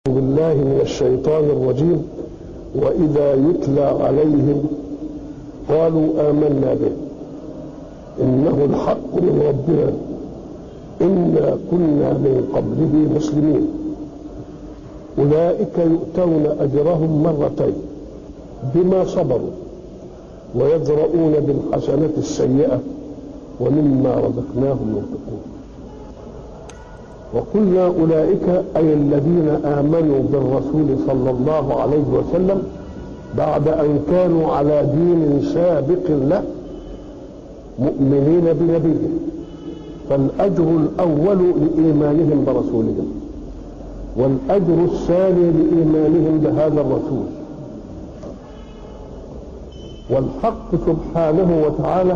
بالله من الشيطان الرجيم وإذا يتلى عليهم قالوا آمنا به إنه الحق من ربنا إنا كنا من قبله مسلمين أولئك يؤتون أجرهم مرتين بما صبروا ويدرؤون بالحسنة السيئة ومما رزقناهم ينفقون وقلنا أولئك أي الذين آمنوا بالرسول صلى الله عليه وسلم بعد أن كانوا على دين سابق له مؤمنين بنبيه فالأجر الأول لإيمانهم برسولهم والأجر الثاني لإيمانهم بهذا الرسول والحق سبحانه وتعالى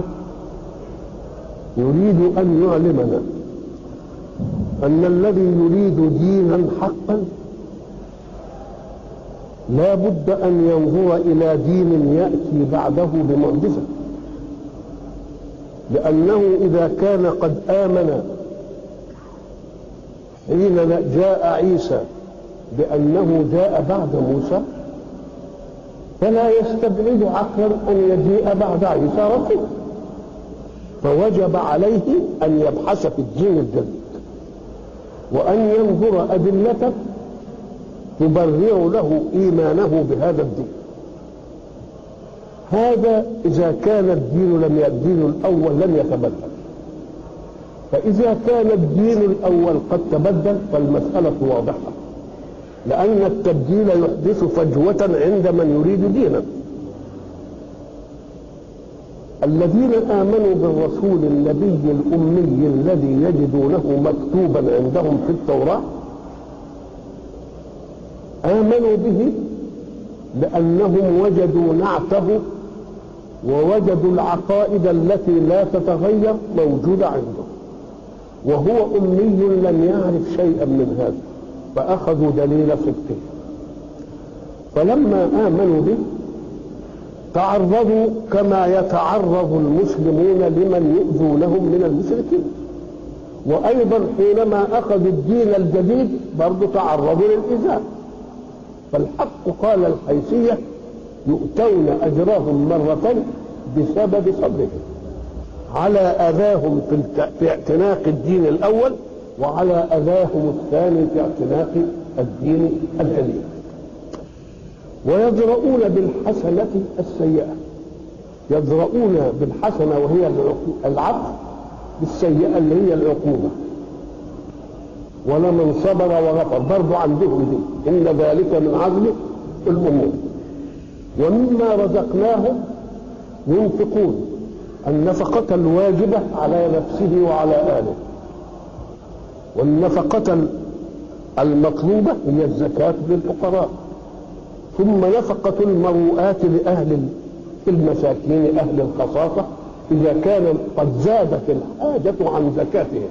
يريد أن يعلمنا أن الذي يريد دينا حقا لا بد أن ينظر إلى دين يأتي بعده بمعجزة لأنه إذا كان قد آمن حين جاء عيسى بأنه جاء بعد موسى فلا يستبعد عقلا أن يجيء بعد عيسى رسول فوجب عليه أن يبحث في الدين الجديد وأن ينظر أدلة تبرر له إيمانه بهذا الدين هذا إذا كان الدين لم الدين الأول لم يتبدل فإذا كان الدين الأول قد تبدل فالمسألة واضحة لأن التبديل يحدث فجوة عند من يريد دينا الذين آمنوا بالرسول النبي الأمي الذي يجدونه مكتوبا عندهم في التوراة آمنوا به لأنهم وجدوا نعته ووجدوا العقائد التي لا تتغير موجودة عنده وهو أمي لم يعرف شيئا من هذا فأخذوا دليل صدقه فلما آمنوا به تعرضوا كما يتعرض المسلمون لمن يؤذونهم من المشركين وأيضا حينما أخذوا الدين الجديد برضو تعرضوا للإيذاء فالحق قال الحيثية يؤتون أجرهم مرتين بسبب صبرهم على أذاهم في, في اعتناق الدين الأول وعلى أذاهم الثاني في اعتناق الدين الجديد ويدرؤون بالحسنة السيئة يدرؤون بالحسنة وهي العفو بالسيئة اللي هي العقوبة ولمن صبر وغفر برضو عندهم دي إن ذلك من عزم الأمور ومما رزقناهم ينفقون النفقة الواجبة على نفسه وعلى آله والنفقة المطلوبة هي الزكاة للفقراء ثم نفقة المروءات لأهل المساكين أهل الخصاصة إذا كان قد زادت الحاجة عن زكاتهم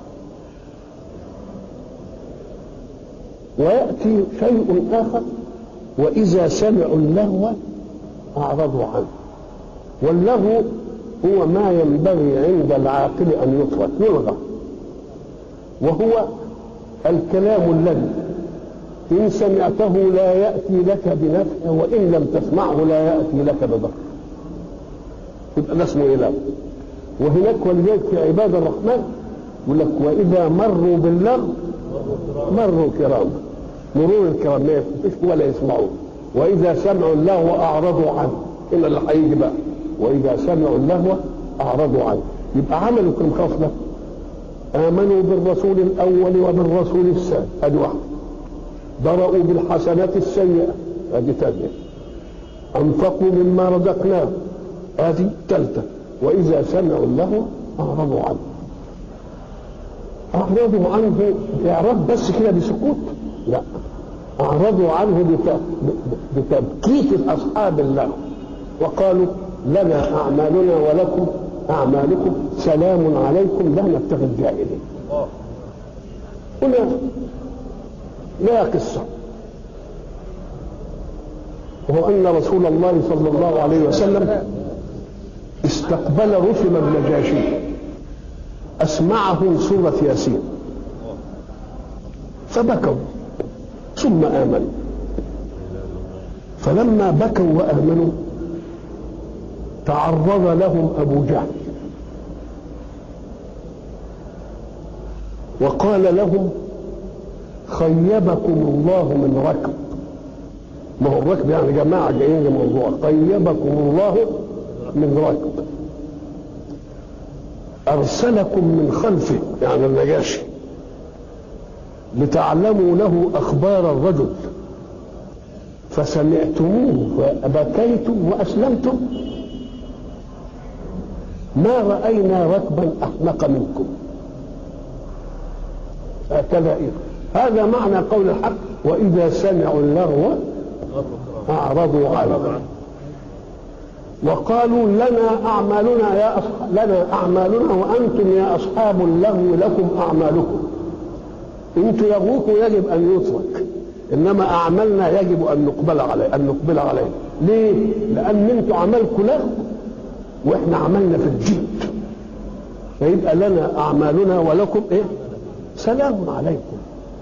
ويأتي شيء آخر وإذا سمعوا اللغو أعرضوا عنه واللغو هو ما ينبغي عند العاقل أن يترك يلغى وهو الكلام الذي إن سمعته لا يأتي لك بنفع وإن لم تسمعه لا يأتي لك بضر يبقى ده اسمه إله وهناك ولذلك في عباد الرحمن يقول لك وإذا مروا باللغو مروا كراما مرور الكرام ما يفتش ولا يسمعون وإذا سمعوا اللهو أعرضوا عنه إلا اللي هيجي بقى وإذا سمعوا اللهو أعرضوا عنه يبقى عملوا كم خصلة آمنوا بالرسول الأول وبالرسول الثاني أدي واحدة برأوا بالحسنات السيئة هذه ثانية أنفقوا مما رزقناهم هذه ثالثة وإذا سمعوا اللهو أعرضوا عنه أعرضوا عنه إعراض بس كده بسكوت لا أعرضوا عنه بتبكيت أصحاب اللغو وقالوا لنا أعمالنا ولكم أعمالكم سلام عليكم لا نبتغي الجاهلين هنا لا قصة وهو أن رسول الله صلى الله عليه وسلم استقبل رسل النجاشي أسمعهم سورة ياسين فبكوا ثم آمنوا فلما بكوا وآمنوا تعرض لهم أبو جهل وقال لهم خيبكم الله من ركب ما هو الركب يعني جماعة جايين لموضوع خيبكم الله من ركب أرسلكم من خلفه يعني النجاشي لتعلموا له أخبار الرجل فسمعتموه فبكيتم وأسلمتم ما رأينا ركبا أحمق منكم هكذا إيه هذا معنى قول الحق وإذا سمعوا اللغو أعرضوا عنه وقالوا لنا أعمالنا يا أصحاب لنا أعمالنا وأنتم يا أصحاب اللغو لكم أعمالكم انتم لغوكم يجب أن يترك إنما أعمالنا يجب أن نقبل عليه أن نقبل عليه ليه؟ لأن انتم عملكم لغو وإحنا عملنا في الجد فيبقى لنا أعمالنا ولكم إيه؟ سلام عليكم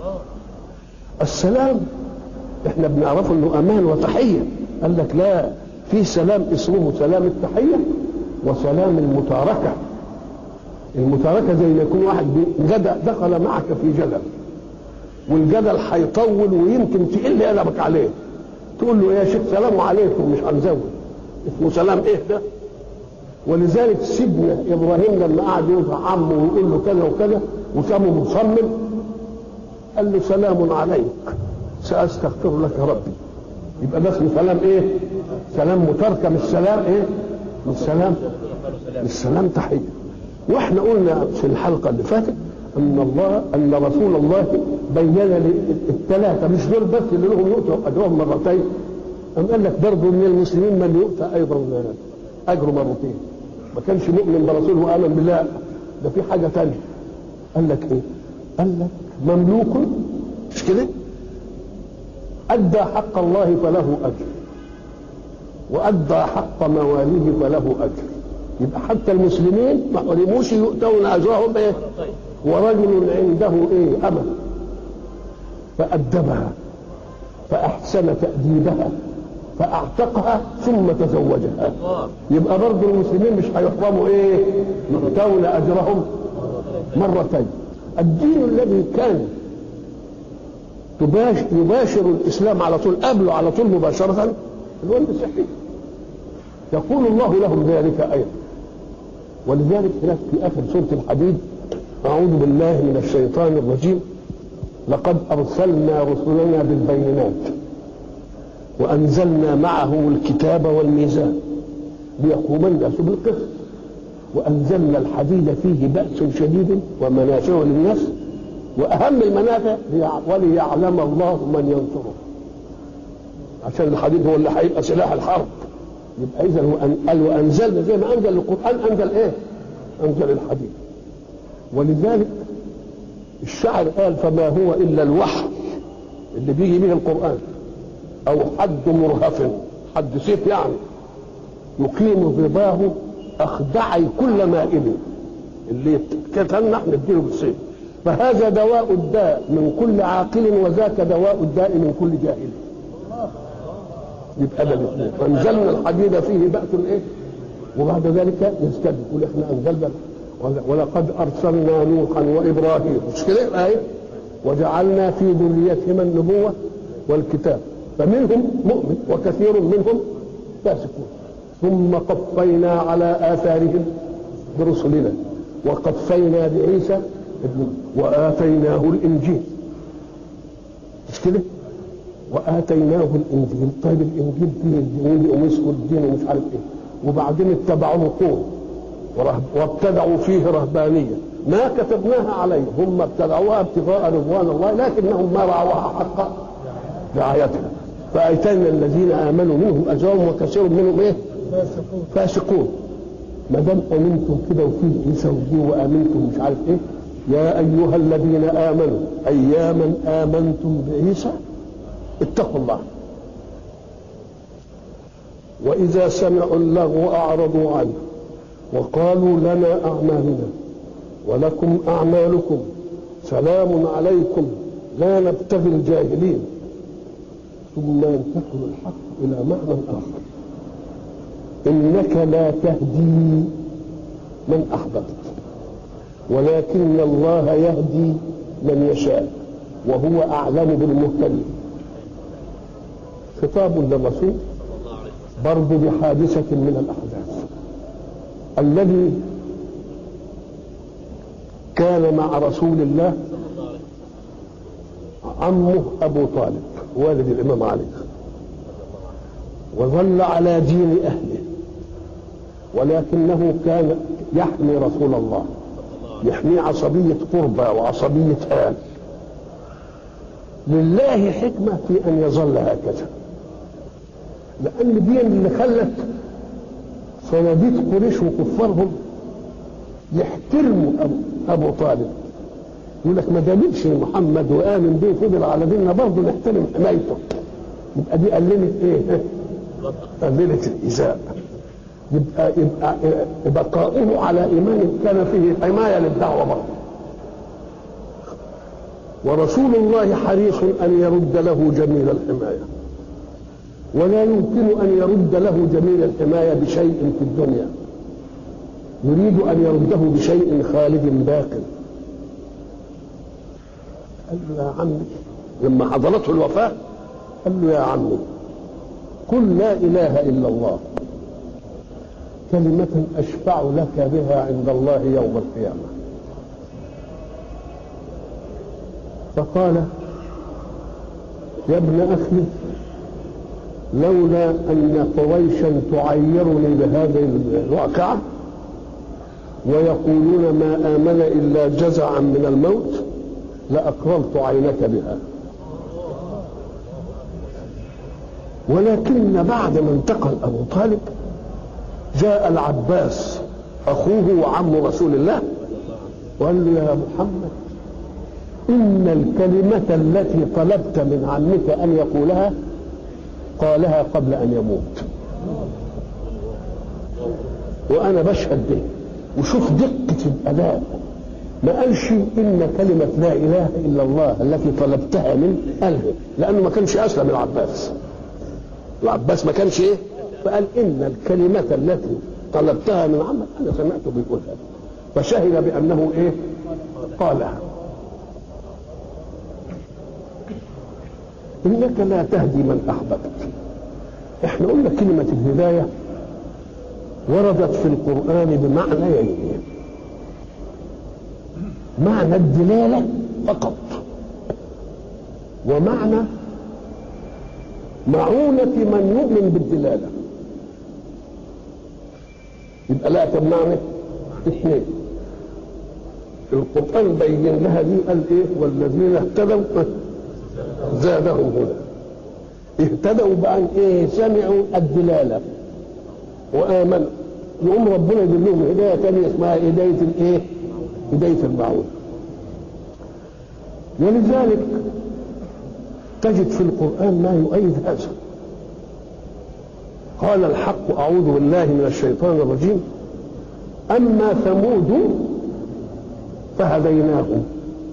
السلام احنا بنعرفه انه امان وتحيه قال لك لا في سلام اسمه سلام التحيه وسلام المتاركه المتاركه زي ما يكون واحد جدع دخل معك في جدل والجدل هيطول ويمكن تقل ادبك عليه تقول له يا شيخ سلام عليكم مش هنزود اسمه سلام ايه ده ولذلك سيدنا ابراهيم لما قعد ينصح عمه ويقول له كذا وكذا وسامه مصمم قال له سلام عليك ساستغفر لك ربي يبقى ده اسمه سلام ايه سلام متركه مش سلام ايه مش سلام مش سلام تحيه واحنا قلنا في الحلقه اللي فاتت ان الله ان رسول الله بين الثلاثه مش دول بس اللي لهم يؤتوا اجرهم مرتين أم قال لك برضه من المسلمين من يؤتى ايضا اجره مرتين ما كانش مؤمن برسوله وامن بالله ده في حاجه ثانيه قال لك ايه؟ قال لك مملوك مش كده؟ أدى حق الله فله أجر وأدى حق مواليه فله أجر يبقى حتى المسلمين ما حرموش يؤتون أجرهم إيه؟ ورجل عنده إيه؟ أمل فأدبها فأحسن تأديبها فأعتقها ثم تزوجها يبقى برضه المسلمين مش هيحرموا إيه؟ يؤتون أجرهم مرتين الدين الذي كان تباشر يباشر الاسلام على طول قبله على طول مباشره اللي هو المسيحيه يقول الله لهم ذلك ايضا ولذلك هناك في اخر سوره الحديد اعوذ بالله من الشيطان الرجيم لقد ارسلنا رسلنا بالبينات وانزلنا معهم الكتاب والميزان ليقوم الناس بالقسط وانزلنا الحديد فيه باس شديد ومنافع للناس واهم المنافع وليعلم الله من ينصره عشان الحديد هو اللي هيبقى سلاح الحرب يبقى اذا قال وانزلنا زي ما انزل القران انزل ايه؟ انزل الحديد ولذلك الشاعر قال فما هو الا الوحي اللي بيجي به القران او حد مرهف حد سيف يعني يقيم رضاه اخدعي كل مائل اللي كتلنا احنا نديله بالسيف فهذا دواء الداء من كل عاقل وذاك دواء الداء من كل جاهل يبقى ده الاثنين فانزلنا الحديد فيه باس ايه وبعد ذلك يستجد يقول احنا انزلنا ولقد ارسلنا نوحا وابراهيم مش كده الايه وجعلنا في ذريتهما النبوه والكتاب فمنهم مؤمن وكثير منهم فاسقون ثم قفينا على اثارهم برسلنا وقفينا بعيسى ابن واتيناه الانجيل مش كده واتيناه الانجيل طيب الانجيل فيه الدين ومسكوا الدين ومش عارف ايه وبعدين اتبعوه قوم وابتدعوا فيه رهبانيه ما كتبناها عليهم هم ابتدعوها ابتغاء رضوان الله لكنهم ما رعوها حق رعايتها فاتينا الذين امنوا منهم اجرهم وكثير منهم ايه؟ فاسقون فاسقون ما دام امنتم كده وفيه عيسى ودين وامنتم مش عارف ايه يا ايها الذين امنوا اياما امنتم بعيسى اتقوا الله واذا سمعوا اللغو اعرضوا عنه وقالوا لنا اعمالنا ولكم اعمالكم سلام عليكم لا نبتغي الجاهلين ثم ينتقل الحق إلى معنى آخر إنك لا تهدي من أحببت ولكن الله يهدي من يشاء وهو أعلم بالمهتدين خطاب للرسول برضو بحادثة من الأحداث الذي كان مع رسول الله عمه أبو طالب والد الإمام علي وظل على دين أهله ولكنه كان يحمي رسول الله يحمي عصبية قربى وعصبية آل لله حكمة في أن يظل هكذا لأن دي اللي خلت صناديد قريش وكفارهم يحترموا أبو, أبو طالب يقول لك ما دامتش محمد وآمن به فضل على ديننا برضه نحترم حمايته يبقى دي قللت ايه؟ قللت الإيذاء يبقى يبقى بقاؤه على إيمان كان فيه حماية للدعوة برضه ورسول الله حريص أن يرد له جميل الحماية ولا يمكن أن يرد له جميل الحماية بشيء في الدنيا يريد أن يرده بشيء خالد باق قال له يا عمي لما حضرته الوفاة قال له يا عمي قل لا إله إلا الله كلمة أشفع لك بها عند الله يوم القيامة فقال يا ابن أخي لولا أن قريشا تعيرني بهذه الواقعة ويقولون ما آمن إلا جزعا من الموت لأقررت عينك بها ولكن بعد ما انتقل أبو طالب جاء العباس أخوه وعم رسول الله وقال له يا محمد إن الكلمة التي طلبت من عمك أن يقولها قالها قبل أن يموت وأنا بشهد به وشوف دقة الأداء ما قالش إن كلمة لا إله إلا الله التي طلبتها من قالها لأنه ما كانش أسلم العباس العباس ما كانش إيه فقال إن الكلمة التي طلبتها من عمك أنا سمعته بيقولها فشهد بأنه إيه قالها إنك لا تهدي من أحببت احنا قلنا كلمة الهداية وردت في القرآن بمعنيين معنى الدلالة فقط ومعنى معونة من يؤمن بالدلالة يبقى لا كم معنى اثنين القرآن بين لها دي قال ايه والذين اهتدوا زادهم هدى اهتدوا بأن ايه سمعوا الدلالة وآمنوا يقوم ربنا يجيب لهم هداية ثانية اسمها هداية الايه؟ هداية المعون ولذلك تجد في القرآن ما يؤيد هذا قال الحق أعوذ بالله من الشيطان الرجيم أما ثمود فهديناهم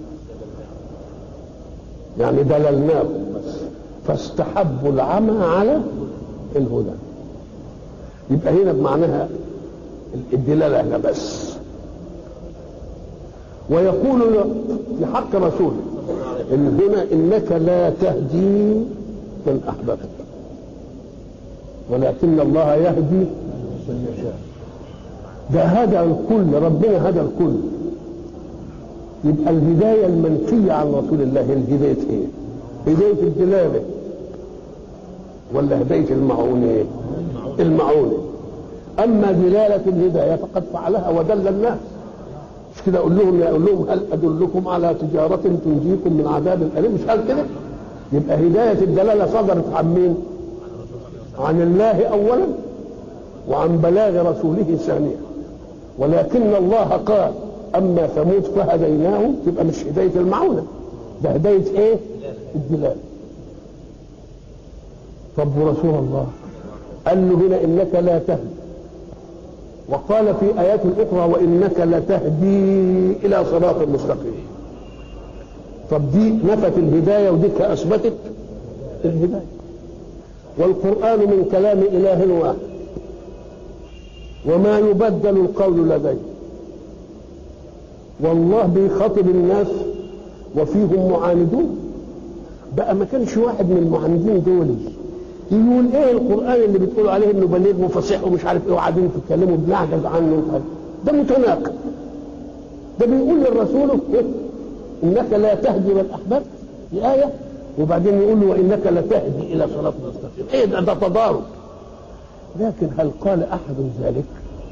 يعني دللناهم بس فاستحبوا العمى على الهدى يبقى هنا بمعناها الدلاله هنا بس ويقول في حق رسوله ان هنا انك لا تهدي من احببت ولكن الله يهدي من يشاء ده هدى الكل ربنا هدى الكل يبقى الهدايه المنفيه عن رسول الله الهدايه ايه؟ هدايه الدلاله ولا هدايه المعونه؟ المعونه اما دلاله الهدايه فقد فعلها ودل الناس مش كده اقول لهم اقول لهم هل ادلكم على تجاره تنجيكم من عذاب اليم مش قال كده؟ يبقى هدايه الدلاله صدرت عن مين؟ عن الله اولا وعن بلاغ رسوله ثانيا ولكن الله قال اما ثمود فهديناه تبقى مش هدايه المعونه ده هدايه ايه؟ الدلاله طب ورسول الله قال له هنا انك لا تهدي وقال في ايات اخرى وانك لتهدي الى صراط مستقيم طب دي نفت الهدايه ودي اثبتت الهدايه والقرآن من كلام إله واحد وما يبدل القول لديه والله بيخاطب الناس وفيهم معاندون بقى ما كانش واحد من المعاندين دول يقول ايه القران اللي بتقولوا عليه انه بليغ وفصيح ومش عارف ايه وقاعدين تتكلموا بنعجز عنه ومش عارف ده متناقض ده بيقول للرسول إيه؟ انك لا تهدي من احببت في ايه وبعدين يقول له وانك لتهدي الى صراط مستقيم ايه ده ده تضارب لكن هل قال احد ذلك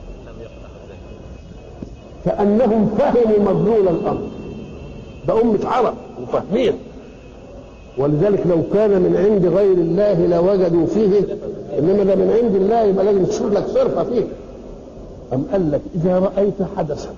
كانهم فهموا مدلول الامر ده امه عرب وفاهمين ولذلك لو كان من عند غير الله لوجدوا فيه انما ده من عند الله يبقى لازم تشوف لك صرفه فيه أم قال لك إذا رأيت حدثا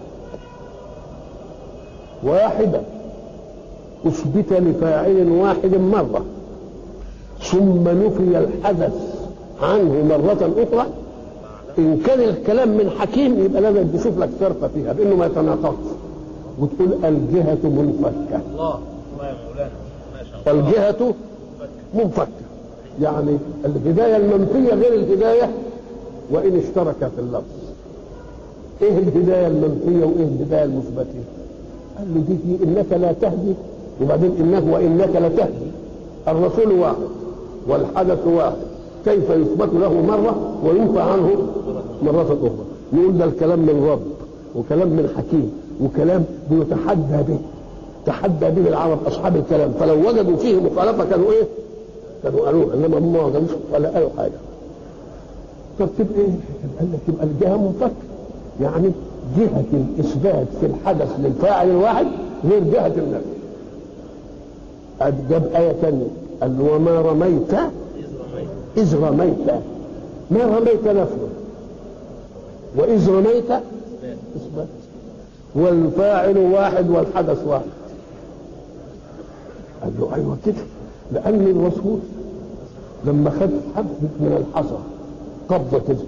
واحدا أثبت لفاعل واحد مرة ثم نفي الحدث عنه مرة أخرى إن كان الكلام من حكيم يبقى لازم تشوف لك صرفة فيها بأنه ما يتناقضش وتقول الجهة منفكة الله الله يا مولانا ما شاء الله الجهة منفكة يعني الهداية المنفية غير الهداية وإن اشترك في اللفظ إيه الهداية المنفية وإيه الهداية المثبتة قال له دي, دي إنك لا تهدي وبعدين إنك وإنك لتهدي الرسول واحد والحدث واحد كيف يثبت له مرة وينفى عنه مرة أخرى يقول ده الكلام من رب وكلام من حكيم وكلام بيتحدى به تحدى به العرب اصحاب الكلام فلو وجدوا فيه مخالفه كانوا ايه؟ كانوا قالوها انما هم ما وجدوش ولا قالوا حاجه. طب تبقى ايه؟ قال لك يبقى الجهه منفكه يعني جهه الاثبات في الحدث للفاعل الواحد غير جهه النفي. جاب آية ثانية قال له وما رميت إذ رميت ما رميت نفسه وإذ رميت إثبات والفاعل واحد والحدث واحد قال له ايوه كده لان الرسول لما خد حبه من الحصى قبضه كده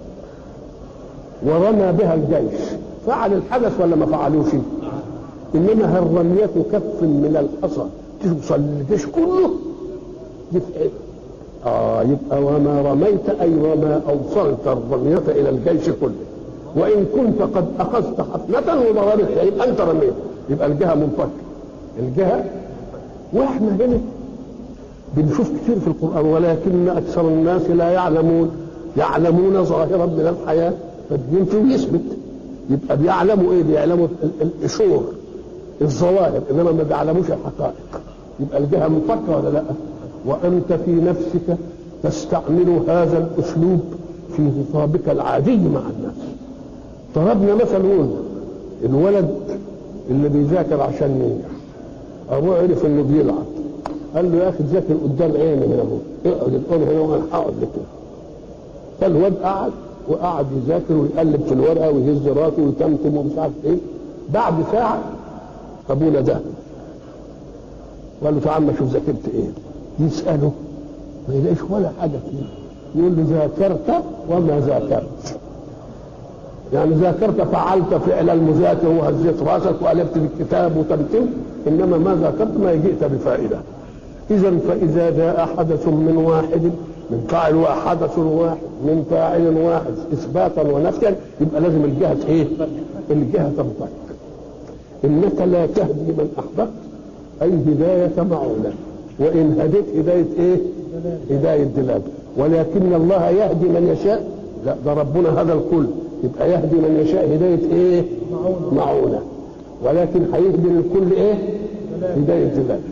ورمى بها الجيش فعل الحدث ولا ما فعلوش انما هل رمية كف من الحصى توصل للجيش كله دي في ايه؟ اه يبقى وما رميت اي وما اوصلت الرمية الى الجيش كله وان كنت قد اخذت حفنة وضربتها يبقى انت رميت يبقى الجهة منفكة الجهة واحنا هنا بنشوف كتير في القرآن ولكن أكثر الناس لا يعلمون يعلمون ظاهرا من الحياة فبينفي ويثبت يبقى بيعلموا ايه بيعلموا القشور الظواهر انما ما بيعلموش الحقائق يبقى الجهة منفكة ولا لا وانت في نفسك تستعمل هذا الاسلوب في خطابك العادي مع الناس ضربنا مثل قلنا الولد اللي بيذاكر عشان ينجح ابوه عرف انه بيلعب قال له يا اخي تذاكر قدام عيني هنا اهو اقعد الان هنا وانا هقعد لك فالواد قعد وقعد يذاكر ويقلب في الورقه ويهز راسه ويتمتم ومش عارف ايه بعد ساعه ابونا ده وقال له تعال ما اشوف ذاكرت ايه يساله ما يلاقيش ولا حاجه فيه يقول له ذاكرت وما ذاكرت يعني ذاكرت فعلت فعل المذاكر وهزيت راسك وقلبت بالكتاب وتمتم انما ما ذاكرت ما جئت بفائده اذا فاذا جاء حدث من واحد من فاعل وحدث واحد من فاعل واحد اثباتا ونفيا يبقى لازم الجهه ايه؟ الجهه تنفك انك لا تهدي من احببت اي هدايه معونه وان هديت هدايه ايه؟ هدايه دلاله ولكن الله يهدي من يشاء لا ده ربنا هذا الكل يبقى يهدي من يشاء هدايه ايه؟ معونه, معونة. ولكن هيهدي للكل ايه؟ هدايه دلاله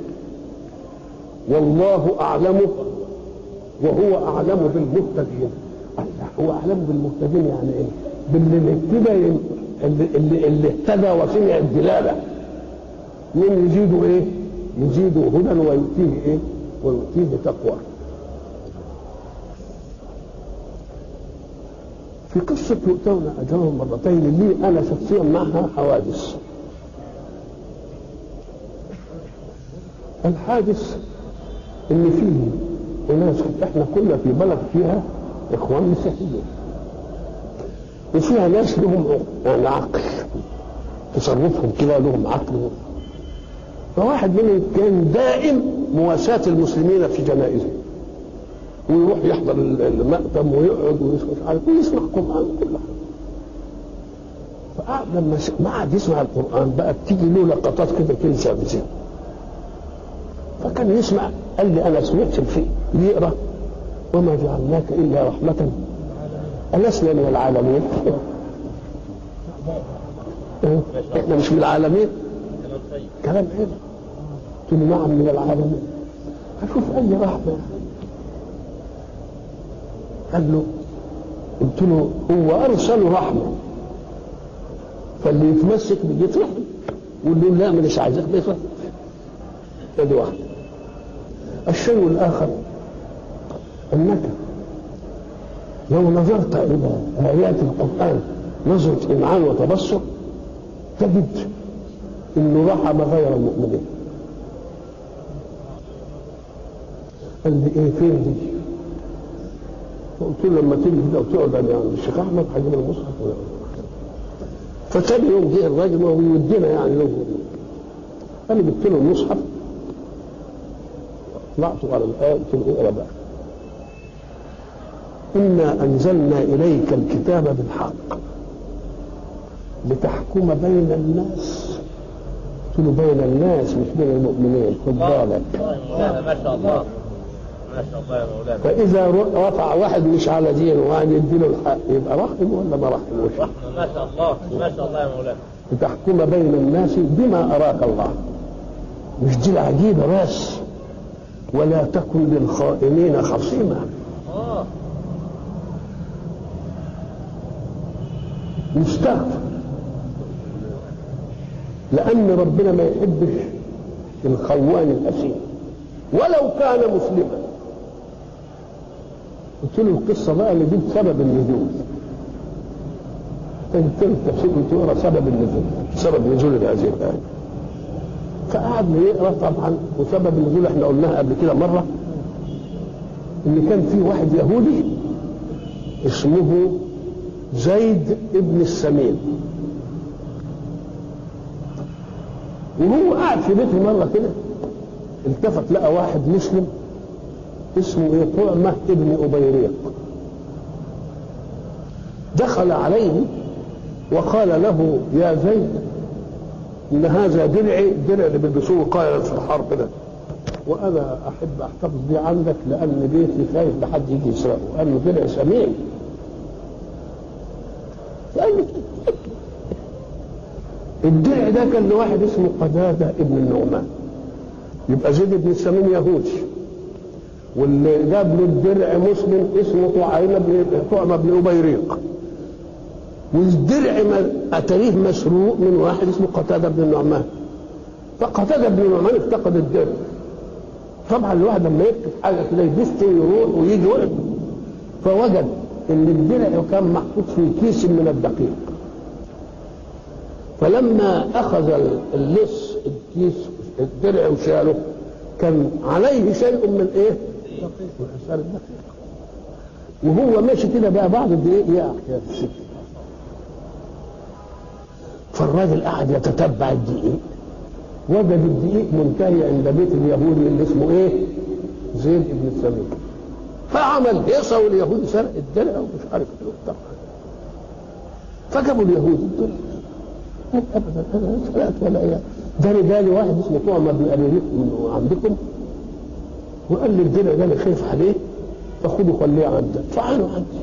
والله اعلم وهو اعلم بالمهتدين هو اعلم بالمهتدين يعني ايه؟ باللي اهتدى اللي, اللي, اللي اهتدى وسمع الدلاله من يزيده ايه؟ يزيده هدى ويؤتيه ايه؟ ويؤتيه تقوى في قصة يؤتون أجرهم مرتين لي أنا شخصيا معها حوادث الحادث إن فيه أناس إحنا كنا في بلد فيها إخوان مسيحيين وفيها ناس لهم يعني عقل تصرفهم كده لهم عقل فواحد منهم كان دائم مواساة المسلمين في جنائزهم ويروح يحضر المأتم ويقعد ويسمع مش عارف ويسمع قرآن كل حاجة فقعد لما س- ما عاد يسمع القرآن بقى تيجي له لقطات كده تنسى بذهنه فكان يسمع قال لي انا سمعت الفي بيقرا وما جعلناك الا رحمه ألسنا من العالمين إيه؟ احنا مش من العالمين كلام طيب كلام حلو قلت له نعم من العالمين اشوف اي رحمه قال له قلت له هو ارسل رحمه فاللي يتمسك بيه يترحم واللي يقول لا مش عايزك بيترحم ادي واحده الشيء الاخر انك لو نظرت الى ايات القران نظره امعان وتبصر تجد انه رحم غير المؤمنين قال لي ايه فين دي؟ قلت له لما تيجي كده وتقعد يعني عند الشيخ احمد هجيب المصحف ولا فتاني يوم جه الراجل وهو يودينا يعني له انا جبت له المصحف طلعته على الايه قلت له اقرا بقى انا انزلنا اليك الكتاب بالحق لتحكم بين الناس قلت له بين الناس مش بين المؤمنين خد بالك مولانا ما شاء الله ما شاء الله يا مولانا فاذا ر- رفع واحد مش على دينه وان يديله الحق يبقى رحم ولا ما رحموش رحمة ما شاء الله ما شاء الله يا مولانا لتحكم بين الناس بما اراك الله مش دي العجيبه بس ولا تكن للخائنين خصيما اه مستغفر لان ربنا ما يحبش الخوان الاثيم ولو كان مسلما قلت له القصه بقى اللي دي سبب النزول فجبت له التفسير قلت له اقرا سبب النزول سبب نزول هذه الايه فقعد يقرا طبعا وسبب النزول احنا قلناها قبل كده مره ان كان في واحد يهودي اسمه زيد ابن السمين وهو قاعد في بيته مره كده التفت لقى واحد مسلم اسمه ايه طعمه ابن ابيريق دخل عليه وقال له يا زيد ان هذا درعي الدرع اللي بيلبسوه قائلا في الحرب ده وانا احب احتفظ بيه عندك لان بيتي خايف لحد يجي يسرقه قال له درع سمين قال له الدرع ده كان لواحد اسمه قتاده ابن النعمان يبقى زيد بن السمين يهودي واللي جاب له الدرع مسلم اسمه طعيمه بن طعمه بن ابيريق والدرع ما- اتاريه مسروق من واحد اسمه قتاده بن النعمان فقتاده بن النعمان افتقد الدرع طبعا الواحد لما يكتب حاجه كده يبسط ويروح ويجي وقت فوجد ان الدرع كان محطوط في كيس من الدقيق فلما اخذ اللص الكيس الدرع وشاله كان عليه شيء من ايه؟ من اثار الدقيق وهو ماشي كده بقى بعد الدقيق يقع كده في السكه فالراجل قعد يتتبع الدقيق وجد الدقيق منتهي عند بيت اليهودي اللي اسمه ايه؟ زيد بن السمين فعمل هيصه واليهودي سرق الدرع ومش عارف ايه وبتاع فجابوا اليهودي الدرع قال ابدا انا لا سرقت ولا ايه ده رجالي واحد اسمه طعمه بن ابي ريق من عندكم وقال لي الدرع ده انا خايف عليه فخده خليه عندك فعلوا عندي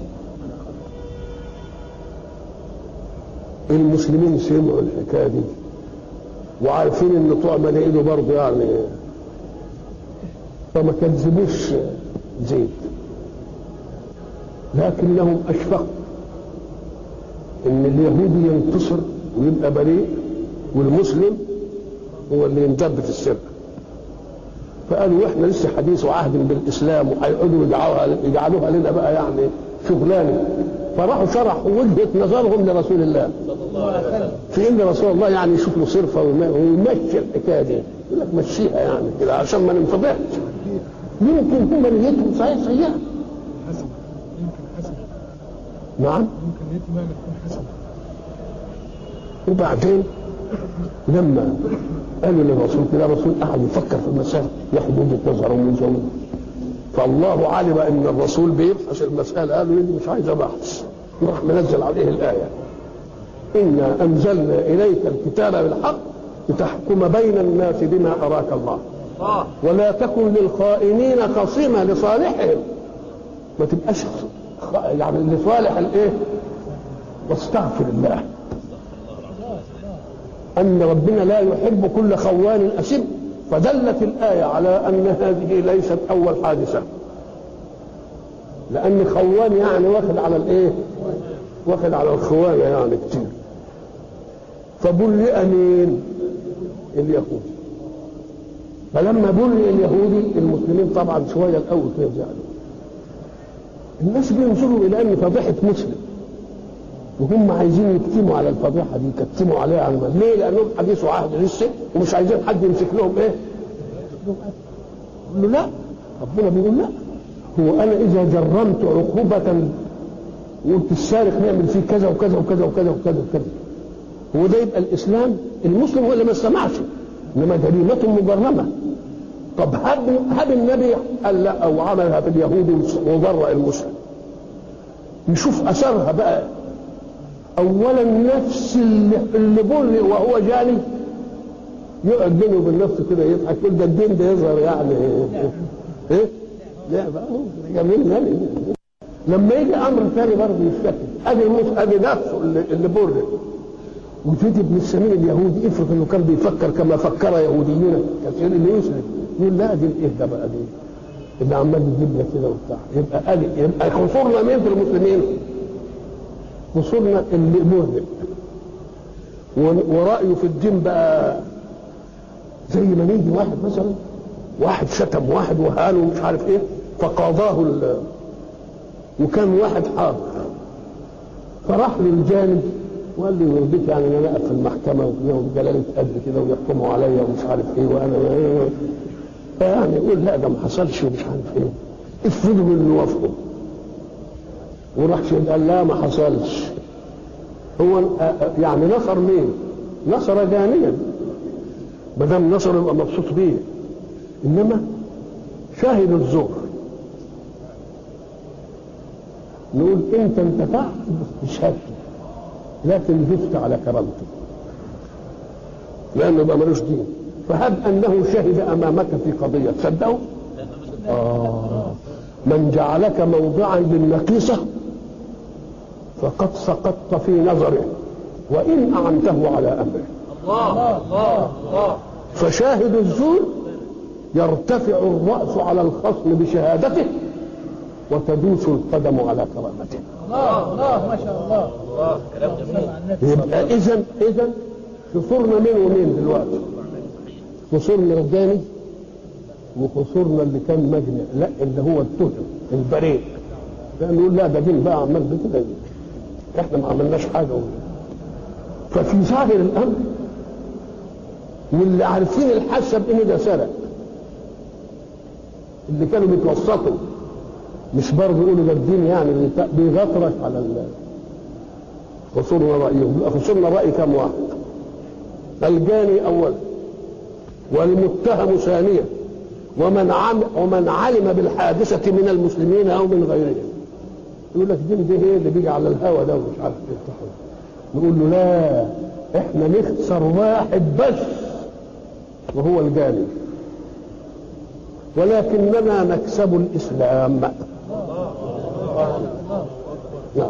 المسلمين سمعوا الحكايه دي وعارفين ان طعمه ده ايده برضه يعني فما كذبوش زيد لكنهم اشفقوا ان اليهودي ينتصر ويبقى بريء والمسلم هو اللي يندب في السر فقالوا احنا لسه حديث وعهد بالاسلام وهيقعدوا يجعلوها يجعلوها لنا بقى يعني شغلانه فراحوا شرحوا وجهه نظرهم لرسول الله صلى الله عليه وسلم في ان رسول الله يعني يشوف له صرفه ويم- ويمشي الحكايه دي يقول لك مشيها يعني كده عشان ما ننفضحش يمكن هم نيتهم صحيح سيئه حسن يمكن حسن نعم يمكن نيتي ما تكون حسن وبعدين لما قالوا للرسول كده الرسول قعد يفكر في المسائل ياخد وجهه نظرهم ويزود فالله علم ان الرسول بيبحث المساله قالوا دي مش عايزه بحث راح منزل عليه الايه انا انزلنا اليك الكتاب بالحق لتحكم بين الناس بما اراك الله الله ولا تكن للخائنين خصيما لصالحهم ما تبقاش خ- يعني لصالح الايه واستغفر الله ان ربنا لا يحب كل خوان اثم فدلت الايه على ان هذه ليست اول حادثه لان خوان يعني واخد على الايه واخد على الخوانه يعني كتير فبرئ مين اليهود فلما برئ اليهودي المسلمين طبعا شويه الاول كده زعلوا الناس بينظروا الى ان فضيحه مسلم وهم عايزين يكتموا على الفضيحه دي يكتموا عليها على المال. ليه؟ لانهم حديث عهد لسه ومش عايزين حد يمسك لهم ايه؟ يقول له لا ربنا بيقول لا هو انا اذا جرمت عقوبه وقلت السارق نعمل فيه كذا وكذا وكذا وكذا وكذا وكذا هو ده يبقى الاسلام المسلم هو اللي ما استمعش انما جريمه مجرمه طب هب هب النبي قال لا او عملها في اليهود وبرأ المسلم نشوف اثرها بقى اولا نفس اللي, اللي برئ وهو جاني يقعد بينه وبين نفسه كده يضحك يقول ده الدين ده يظهر يعني ايه ايه لا بقى هو جميل يعني لما يجي امر ثاني برضه يشتكي ادي المس- ادي نفسه اللي, اللي برئ وجد ابن السمين اليهودي افرض انه كان بيفكر كما فكر يهوديون كثير اللي يسلم يقول لا دي ايه ده بقى دي اللي عمال يجيب لك كده وبتاع يبقى ادي يبقى قصورنا مين في المسلمين؟ قصورنا اللي مرهق و- ورأيه في الدين بقى زي ما نيجي واحد مثلا واحد شتم واحد وهانه ومش عارف ايه فقاضاه ال- وكان واحد حاضر فراح له الجانب وقال لي يرضيك يعني ان انا اقف في المحكمه وكده وبجلاله قدر كده ويحكموا عليا ومش عارف ايه وانا فيعني يقول لا ده ما حصلش ومش عارف ايه افرضوا انه وافقوا وراح شهد قال لا ما حصلش هو يعني نصر مين؟ نصر جانيا ما دام نصر يبقى مبسوط بيه انما شاهد الزور نقول انت انتفعت بشهادته لكن زفت على كرامته لانه بقى ملوش دين فهب انه شهد امامك في قضيه تصدقوا؟ آه من جعلك موضعا للنقيصه فقد سقطت في نظره وان اعنته على امره الله الله الله فشاهد الزور يرتفع الراس على الخصم بشهادته وتدوس القدم على كرامته الله الله ما شاء الله الله كلام جميل يبقى اذا اذا خسرنا مين ومين دلوقتي خسرنا الجاني وخسرنا اللي كان مجني لا اللي هو التهم البريء ده نقول لا ده دين بقى عمال بكده احنا ما عملناش حاجه ففي ظاهر الامر واللي عارفين الحاسه بان ده سرق اللي كانوا بيتوسطوا مش برضه يقولوا ده الدين يعني بيت- بيغطرس على ال خسرنا رايهم لا خسرنا راي كم واحد الجاني اولا والمتهم ثانيا ومن عم ومن علم بالحادثه من المسلمين او من غيرهم يقول لك دين ده ايه اللي بيجي على الهوى ده ومش عارف ايه بتاع. نقول له لا احنا نخسر واحد بس وهو الجاني ولكننا نكسب الاسلام نعم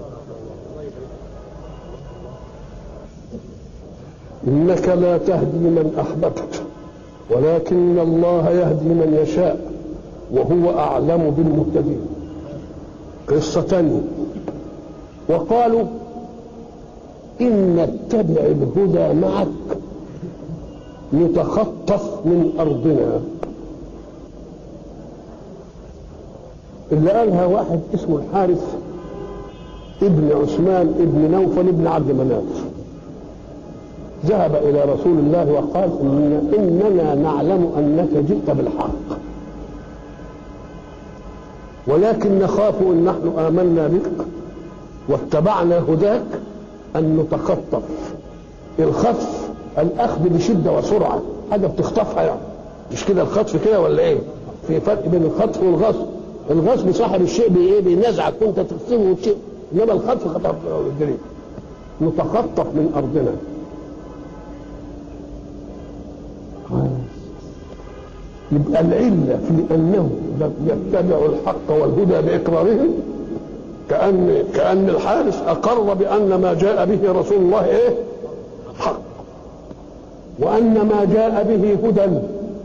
انك لا تهدي من احببت ولكن الله يهدي من يشاء وهو اعلم بالمهتدين قصه ثانيه وقالوا ان نتبع الهدى معك نتخطف من ارضنا اللي قالها واحد اسمه الحارث ابن عثمان ابن نوفل ابن عبد مناف ذهب الى رسول الله وقال إن اننا نعلم انك جئت بالحق ولكن نخاف ان نحن امنا بك واتبعنا هداك ان نتخطف الخطف الاخذ بشده وسرعه حاجه بتخطفها يعني مش كده الخطف كده ولا ايه في فرق بين الخطف والغصب الغصب صاحب الشيء بي ايه بينزعك وانت تغصبه وتشيء انما الخطف خطف الجريء نتخطف من ارضنا يبقى العلة في أنه يتبع الحق والهدى بإقرارهم كأن كأن الحارس أقر بأن ما جاء به رسول الله إيه؟ حق وأن ما جاء به هدى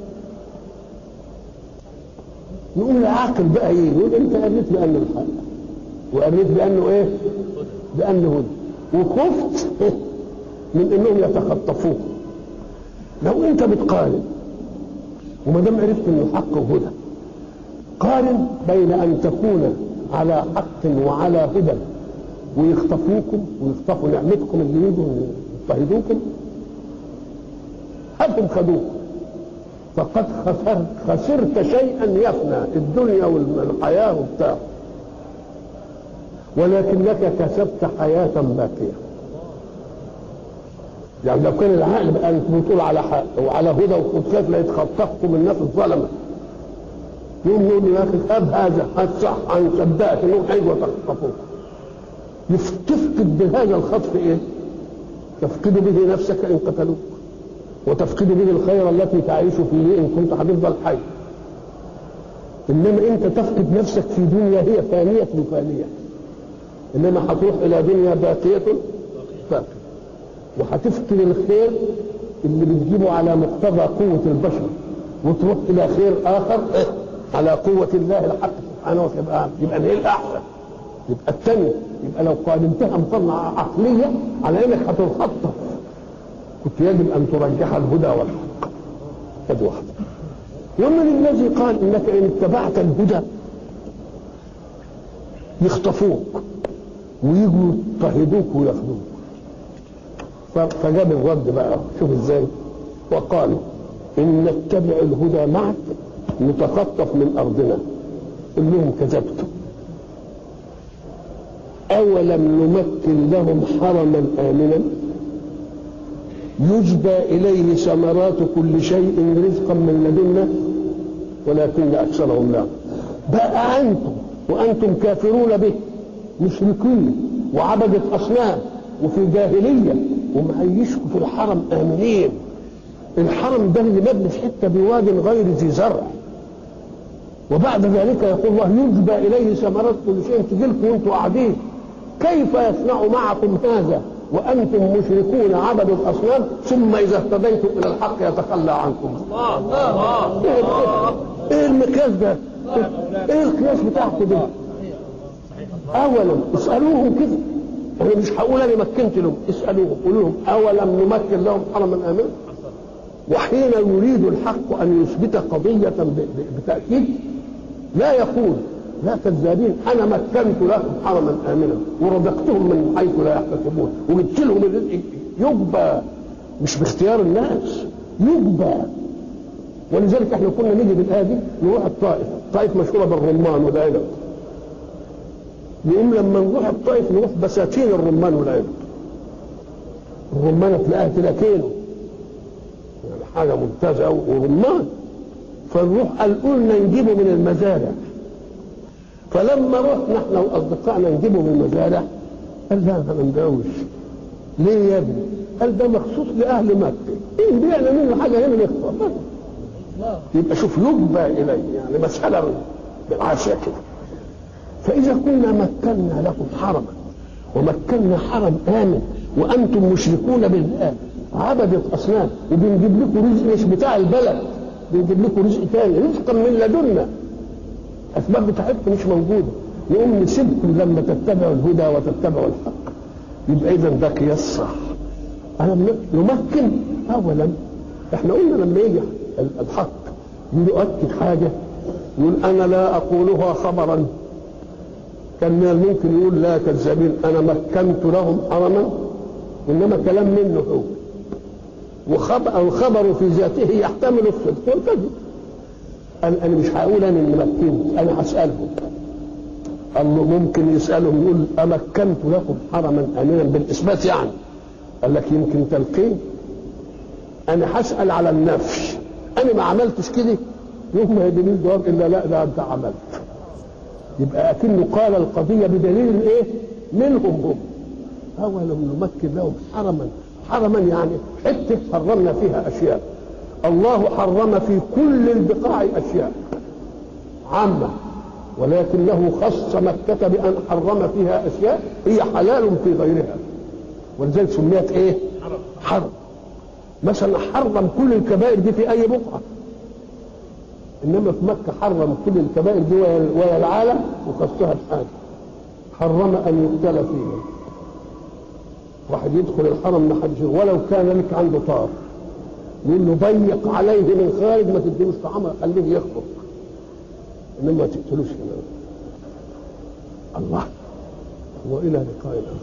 نقول العاقل بقى ايه؟ يقول انت قريت بانه الحق وقريت بانه ايه؟ بانه هدى وخفت من انهم يتخطفوك لو انت بتقارن وما دام عرفت انه حق وهدى قارن بين ان تكون على حق وعلى هدى ويخطفوكم ويخطفوا نعمتكم اللي يجوا يضطهدوكم هاتهم خدوكم فقد خسرت خسرت شيئا يفنى الدنيا والحياه وبتاع ولكنك كسبت حياه باقيه يعني لو كان العقل بقى انت بتقول على حق وعلى هدى وخدشات لا يتخطفكم الناس الظلمه يقوم يقول يا اخي هب هذا هات صح هنصدقك انهم هيجوا يتخطفوك تفقد بهذا الخطف ايه؟ تفقد به نفسك ان قتلوك وتفقد به الخير التي تعيش فيه ان كنت هتفضل حي انما انت تفقد نفسك في دنيا هي فانيه فانيه انما هتروح الى دنيا باقيه باقيه وهتفقد الخير اللي بتجيبه على مقتضى قوة البشر وتروح إلى خير آخر على قوة الله الحق سبحانه وتعالى يبقى ايه الأحسن يبقى الثاني يبقى لو قارنتها مقارنة عقلية على إنك هتنخطف كنت يجب أن ترجح الهدى والحق هذه واحدة ومن الذي قال إنك إن اتبعت الهدى يخطفوك ويجوا يضطهدوك وياخذوك فجاب الرد بقى شوف ازاي وقالوا ان نتبع الهدى معك نتخطف من ارضنا قل لهم كذبتم اولم نمكن لهم حرما امنا يجبى اليه ثمرات كل شيء رزقا من لدنا ولكن اكثرهم لا بقى انتم وانتم كافرون به مشركين وعبدة اصنام وفي جاهليه ومعيشكم في الحرم امنين الحرم ده اللي مبني في حته بواد غير ذي زرع وبعد ذلك يقول الله يجبى اليه ثمرات كل شيء تجيلكم وانتم قاعدين كيف يصنع معكم هذا وانتم مشركون عبدوا الاصنام ثم اذا اهتديتم الى الحق يتخلى عنكم الله الله الله ايه المقياس ده ايه القياس بتاعكم ده اولا اسالوهم كده انا مش هقول انا مكنت لهم اسالوهم قولوا لهم اولم نمكن لهم حرما امنا وحين يريد الحق ان يثبت قضيه بتاكيد لا يقول لا كذابين انا مكنت لهم حرما امنا ورزقتهم من حيث لا يحتسبون وجبت لهم الرزق يجبى مش باختيار الناس يجبى ولذلك احنا كنا نيجي بالايه دي نروح الطائف الطائف مشهوره بالرمان والعنب نقوم لما نروح الطائف نروح بساتين الرمان والعنب الرمان تلاقيها كده كيلو يعني حاجه ممتازه قوي ورمان فنروح قال قلنا نجيبه من المزارع فلما رحنا احنا واصدقائنا نجيبه من المزارع قال لا انا مندوش ليه يا ابني؟ قال ده مخصوص لاهل مكه ايه بيعنا منه حاجه هنا نخطر يبقى شوف يجبى اليه يعني مساله بالعافيه كده فإذا كنا مكنا لكم حرما ومكنا حرم آمن وأنتم مشركون بالله عبدة أصنام وبنجيب لكم رزق مش بتاع البلد بنجيب لكم رزق تاني رزقا من لدنا الأسباب بتاعتكم مش موجودة نقوم نسيبكم لما تتبعوا الهدى وتتبعوا الحق يبقى إذا ده قياس صح أنا نمكن أولا احنا قلنا لما يجي الحق يؤكد حاجة يقول أنا لا أقولها خبرا كان من الممكن يقول لا كذابين انا مكنت لهم حرما انما كلام منه هو وخبر الخبر في ذاته يحتمل الصدق والكذب انا انا مش هقول انا اني مكنت انا هسالهم الله ممكن يسالهم يقول امكنت لكم حرما امنا بالاثبات يعني قال لك يمكن تلقين انا هسال على النفي انا ما عملتش كده يوم ما يديني الجواب الا لا ده انت عملت يبقى اكنه قال القضيه بدليل ايه منهم هم اولم نمكن لهم حرما حرما يعني حته حرمنا فيها اشياء الله حرم في كل البقاع اشياء عامه ولكنه خص مكة بأن حرم فيها أشياء هي حلال في غيرها ولذلك سميت إيه؟ حرم مثلا حرم كل الكبائر دي في أي بقعة إنما في مكة حرم كل الكبائر دي ويا ويا العالم وخصها بحاجة حرم أن يقتل فيه واحد يدخل الحرم ما حدش ولو كان لك عنده طار يقول له ضيق عليه من خارج ما تديلوش طعام خليه يخرج انما ما تقتلوش هنا الله والى لقاء اخر